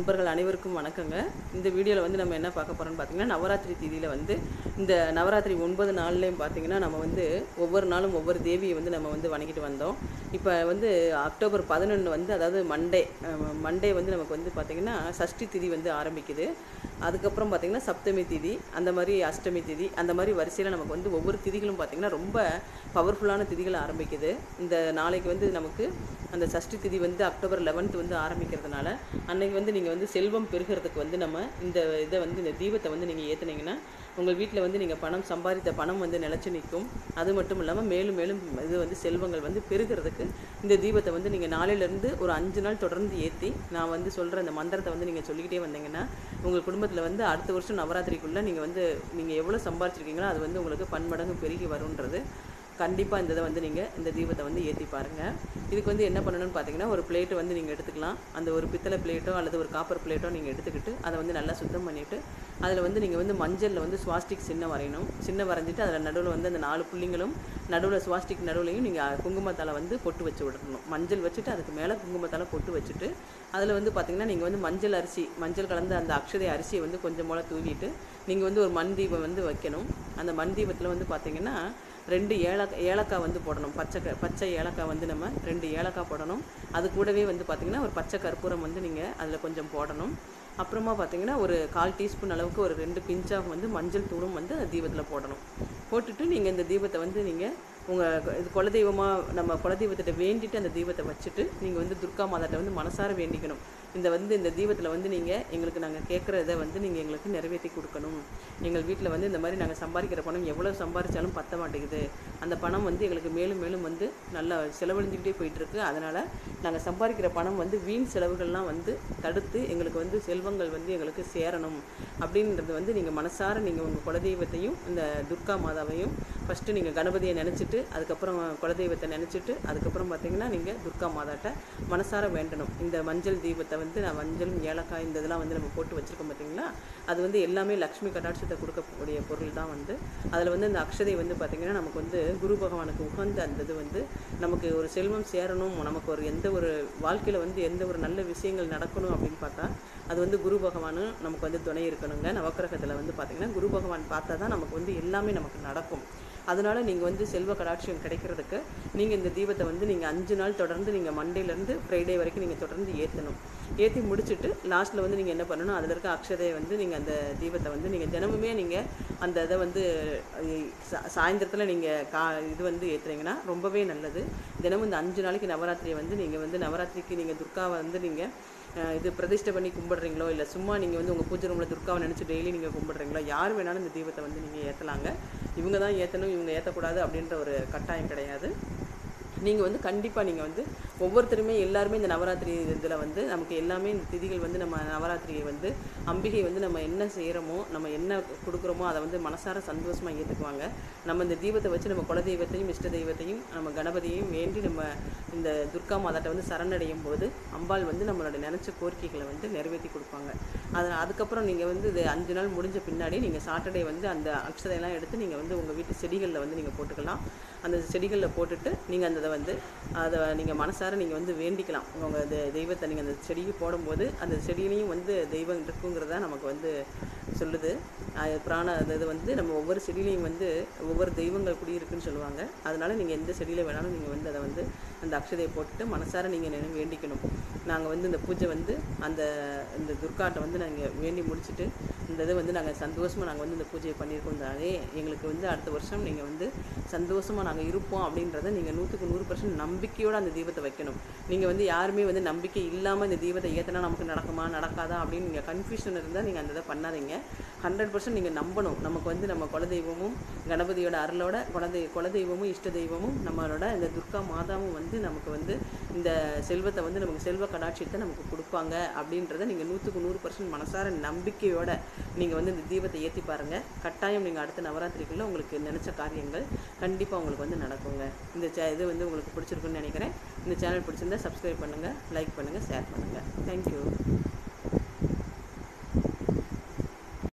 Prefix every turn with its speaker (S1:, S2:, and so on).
S1: நண்பர்கள் அனைவருக்கும் வணக்கங்க இந்த வீடியோவில் வந்து நம்ம என்ன பார்க்க போகிறோம்னு பார்த்தீங்கன்னா நவராத்திரி தீதியில் வந்து இந்த நவராத்திரி ஒன்பது நாள்லேயும் பார்த்தீங்கன்னா நம்ம வந்து ஒவ்வொரு நாளும் ஒவ்வொரு தேவியை வந்து நம்ம வந்து வணங்கிட்டு வந்தோம் இப்போ வந்து அக்டோபர் பதினொன்று வந்து அதாவது மண்டே மண்டே வந்து நமக்கு வந்து பார்த்திங்கன்னா சஷ்டி திதி வந்து ஆரம்பிக்குது அதுக்கப்புறம் பார்த்திங்கன்னா சப்தமி திதி அந்த மாதிரி அஷ்டமி திதி அந்த மாதிரி வரிசையில் நமக்கு வந்து ஒவ்வொரு திதிகளும் பார்த்திங்கன்னா ரொம்ப பவர்ஃபுல்லான திதிகள் ஆரம்பிக்குது இந்த நாளைக்கு வந்து நமக்கு அந்த சஷ்டி திதி வந்து அக்டோபர் லெவன்த் வந்து ஆரம்பிக்கிறதுனால அன்னைக்கு வந்து நீங்கள் வந்து செல்வம் பெருகிறதுக்கு வந்து நம்ம இந்த இதை வந்து இந்த தீபத்தை வந்து நீங்கள் ஏற்றுனீங்கன்னா உங்கள் வீட்டில் வந்து நீங்கள் பணம் சம்பாதித்த பணம் வந்து நிலச்சி நிற்கும் அது மட்டும் இல்லாமல் மேலும் மேலும் இது வந்து செல்வங்கள் வந்து பெருகிறதுக்கு இந்த தீபத்தை வந்து நீங்கள் நாளையிலேருந்து ஒரு அஞ்சு நாள் தொடர்ந்து ஏற்றி நான் வந்து சொல்கிற அந்த மந்திரத்தை வந்து நீங்கள் சொல்லிக்கிட்டே வந்தீங்கன்னா உங்கள் குடும்பத்தில் வந்து அடுத்த வருஷம் நவராத்திரிக்குள்ளே நீங்கள் வந்து நீங்கள் எவ்வளோ சம்பாரிச்சிருக்கீங்களோ அது வந்து உங்களுக்கு பன்மடங்கு பெருகி வரும்ன்றது கண்டிப்பாக இந்த இதை வந்து நீங்கள் இந்த தீபத்தை வந்து ஏற்றி பாருங்கள் இதுக்கு வந்து என்ன பண்ணணும்னு பார்த்தீங்கன்னா ஒரு பிளேட்டு வந்து நீங்கள் எடுத்துக்கலாம் அந்த ஒரு பித்தளை பிளேட்டோ அல்லது ஒரு காப்பர் பிளேட்டோ நீங்கள் எடுத்துக்கிட்டு அதை வந்து நல்லா சுத்தம் பண்ணிவிட்டு அதில் வந்து நீங்கள் வந்து மஞ்சளில் வந்து ஸ்வாஸ்டிக் சின்ன வரையணும் சின்ன வரைஞ்சிட்டு அதில் நடுவில் வந்து அந்த நாலு புள்ளிங்களும் நடுவில் ஸ்வாஸ்டிக் நடுவுலையும் நீங்கள் குங்குமத்தால் வந்து பொட்டு வச்சு விடணும் மஞ்சள் வச்சுட்டு அதுக்கு மேலே குங்குமத்தால் பொட்டு வச்சுட்டு அதில் வந்து பார்த்தீங்கன்னா நீங்கள் வந்து மஞ்சள் அரிசி மஞ்சள் கலந்த அந்த அக்ஷதை அரிசியை வந்து கொஞ்சம் போல் தூவிட்டு நீங்கள் வந்து ஒரு மண் தீபம் வந்து வைக்கணும் அந்த மண் தீபத்தில் வந்து பார்த்தீங்கன்னா ரெண்டு ஏலக்காய் ஏலக்காய் வந்து போடணும் பச்சை க- பச்சை ஏலக்காய் வந்து நம்ம ரெண்டு ஏலக்காய் போடணும் அது கூடவே வந்து பார்த்திங்கன்னா ஒரு பச்சை கற்பூரம் வந்து நீங்கள் அதில் கொஞ்சம் போடணும் அப்புறமா பார்த்தீங்கன்னா ஒரு கால் டீஸ்பூன் அளவுக்கு ஒரு ரெண்டு பிஞ்சாக வந்து மஞ்சள் தூளும் வந்து அந்த தீபத்தில் போடணும் போட்டுட்டு நீங்கள் இந்த தீபத்தை வந்து நீங்கள் உங்கள் இது குலதெய்வமாக நம்ம குலதெய்வத்திட்ட வேண்டிட்டு அந்த தீபத்தை வச்சுட்டு நீங்கள் வந்து துர்கா மாதாட்ட வந்து மனசார வேண்டிக்கணும் இந்த வந்து இந்த தீபத்தில் வந்து நீங்கள் எங்களுக்கு நாங்கள் கேட்குற இதை வந்து நீங்கள் எங்களுக்கு நிறைவேற்றி கொடுக்கணும் எங்கள் வீட்டில் வந்து இந்த மாதிரி நாங்கள் சம்பாதிக்கிற பணம் எவ்வளோ சம்பாதிச்சாலும் பத்த மாட்டேங்குது அந்த பணம் வந்து எங்களுக்கு மேலும் மேலும் வந்து நல்லா செலவழிஞ்சுக்கிட்டே போயிட்டுருக்கு அதனால் நாங்கள் சம்பாதிக்கிற பணம் வந்து வீண் செலவுகள்லாம் வந்து தடுத்து எங்களுக்கு வந்து செல்வங்கள் வந்து எங்களுக்கு சேரணும் அப்படின்றது வந்து நீங்கள் மனசார நீங்கள் உங்கள் குலதெய்வத்தையும் இந்த துர்கா மாதாவையும் ஃபஸ்ட்டு நீங்கள் கணபதியை நினச்சிட்டு அதுக்கப்புறம் குலதெய்வத்தை நினச்சிட்டு அதுக்கப்புறம் பார்த்தீங்கன்னா நீங்கள் துர்கா மாதாட்ட மனசார வேண்டணும் இந்த மஞ்சள் தீபத்தை வந்து நான் மஞ்சளும் ஏலக்காய் இந்த இதெல்லாம் வந்து நம்ம போட்டு வச்சுருக்கோம் பார்த்தீங்களா அது வந்து எல்லாமே லக்ஷ்மி கடாட்சத்தை கொடுக்கக்கூடிய பொருள் தான் வந்து அதில் வந்து இந்த அக்ஷதை வந்து பார்த்திங்கன்னா நமக்கு வந்து குரு பகவானுக்கு உகந்த அந்த இது வந்து நமக்கு ஒரு செல்வம் சேரணும் நமக்கு ஒரு எந்த ஒரு வாழ்க்கையில் வந்து எந்த ஒரு நல்ல விஷயங்கள் நடக்கணும் அப்படின்னு பார்த்தா அது வந்து குரு பகவானும் நமக்கு வந்து துணை இருக்கணுங்க நவக்கிரகத்தில் வந்து பார்த்திங்கன்னா குரு பகவான் பார்த்தா தான் நமக்கு வந்து எல்லாமே நமக்கு நடக்கும் அதனால நீங்கள் வந்து செல்வ கடாட்சியம் கிடைக்கிறதுக்கு நீங்கள் இந்த தீபத்தை வந்து நீங்கள் அஞ்சு நாள் தொடர்ந்து நீங்கள் மண்டேலேருந்து ஃப்ரைடே வரைக்கும் நீங்கள் தொடர்ந்து ஏற்றணும் ஏற்றி முடிச்சுட்டு லாஸ்ட்டில் வந்து நீங்கள் என்ன பண்ணணும் அதில் இருக்க அக்ஷதையை வந்து நீங்கள் அந்த தீபத்தை வந்து நீங்கள் தினமுமே நீங்கள் அந்த இதை வந்து சாயந்தரத்தில் நீங்கள் கா இது வந்து ஏற்றுறீங்கன்னா ரொம்பவே நல்லது தினமும் இந்த அஞ்சு நாளைக்கு நவராத்திரியை வந்து நீங்கள் வந்து நவராத்திரிக்கு நீங்கள் துர்காவை வந்து நீங்கள் அஹ் இது பிரதிஷ்டை பண்ணி கும்பிடுறீங்களோ இல்லை சும்மா நீங்கள் வந்து உங்கள் பூஜை ரூமில் துர்காவை நினச்சி டெய்லி நீங்கள் கும்பிடுறீங்களோ யார் வேணாலும் இந்த தீபத்தை வந்து நீங்கள் ஏற்றலாங்க இவங்க தான் ஏற்றணும் இவங்க ஏற்றக்கூடாது அப்படின்ற ஒரு கட்டாயம் கிடையாது நீங்கள் வந்து கண்டிப்பாக நீங்கள் வந்து ஒவ்வொருத்தருமே எல்லாருமே இந்த நவராத்திரி இதில் வந்து நமக்கு எல்லாமே இந்த திதிகள் வந்து நம்ம நவராத்திரியை வந்து அம்பிகை வந்து நம்ம என்ன செய்கிறோமோ நம்ம என்ன கொடுக்குறோமோ அதை வந்து மனசார சந்தோஷமாக ஏற்றுக்குவாங்க நம்ம இந்த தீபத்தை வச்சு நம்ம குலதெய்வத்தையும் இஷ்ட தெய்வத்தையும் நம்ம கணபதியையும் வேண்டி நம்ம இந்த துர்கா மாதாட்ட வந்து சரணடையும் போது அம்பாள் வந்து நம்மளோட நினச்ச கோரிக்கைகளை வந்து நிறைவேற்றி கொடுப்பாங்க அது அதுக்கப்புறம் நீங்கள் வந்து இது அஞ்சு நாள் முடிஞ்ச பின்னாடி நீங்கள் சாட்டர்டே வந்து அந்த அக்ஷதையெல்லாம் எடுத்து நீங்கள் வந்து உங்கள் வீட்டு செடிகளில் வந்து நீங்கள் போட்டுக்கலாம் அந்த செடிகளில் போட்டுட்டு நீங்கள் அந்த இதை வந்து அதை நீங்கள் மனசார நீங்கள் வந்து வேண்டிக்கலாம் உங்கள் தெ- தெய்வத்தை நீங்கள் அந்த செடிக்கு போடும்போது அந்த செடியிலையும் வந்து தெய்வம் இருக்குங்கிறத நமக்கு வந்து சொல்லுது அது பிராண அது இது வந்து நம்ம ஒவ்வொரு செடியிலையும் வந்து ஒவ்வொரு தெய்வங்கள் குடியிருக்குன்னு சொல்லுவாங்க அதனால நீங்கள் எந்த செடியில் வேணாலும் நீங்கள் வந்து அதை வந்து அந்த அக்ஷதையை போட்டுட்டு மனசார நீங்கள் வேண்டிக்கணும் நாங்கள் வந்து இந்த பூஜை வந்து அந்த இந்த துர்காட்டை வந்து நாங்கள் வேண்டி முடிச்சுட்டு இந்த இதை வந்து நாங்கள் சந்தோஷமாக நாங்கள் வந்து இந்த பூஜையை பண்ணியிருக்கோம் தானே எங்களுக்கு வந்து அடுத்த வருஷம் நீங்கள் வந்து சந்தோஷமாக நாங்கள் இருப்போம் அப்படின்றத நீங்கள் நூற்றுக்கு நூறு பர்சன்ட் நம்பிக்கையோடு அந்த தீபத்தை வைக்கணும் நீங்கள் வந்து யாருமே வந்து நம்பிக்கை இல்லாமல் இந்த தீபத்தை ஏற்றினா நமக்கு நடக்குமா நடக்காதா அப்படின்னு நீங்கள் கன்ஃபியூஷன் இருந்தால் நீங்கள் அந்த இதை பண்ணாதீங்க ஹண்ட்ரட் பர்சன்ட் நீங்கள் நம்பணும் நமக்கு வந்து நம்ம குலதெய்வமும் கணபதியோட அருளோட குலதெய் குலதெய்வமும் இஷ்ட தெய்வமும் நம்மளோட இந்த துர்கா மாதாவும் வந்து நமக்கு வந்து இந்த செல்வத்தை வந்து நமக்கு செல்வ கடாட்சியத்தை நமக்கு கொடுப்பாங்க அப்படின்றத நீங்கள் நூற்றுக்கு நூறு பர்சன்ட் மனசார நம்பிக்கையோட நீங்கள் வந்து இந்த தீபத்தை ஏற்றி பாருங்கள் கட்டாயம் நீங்கள் அடுத்த நவராத்திரிக்குள்ளே உங்களுக்கு நினச்ச காரியங்கள் கண்டிப்பாக உங்களுக்கு வந்து நடக்குங்க இந்த சே இது வந்து உங்களுக்கு பிடிச்சிருக்குன்னு நினைக்கிறேன் இந்த சேனல் பிடிச்சிருந்தா சப்ஸ்கிரைப் பண்ணுங்கள் லைக் பண்ணுங்கள் ஷேர் பண்ணுங்கள் தேங்க்யூ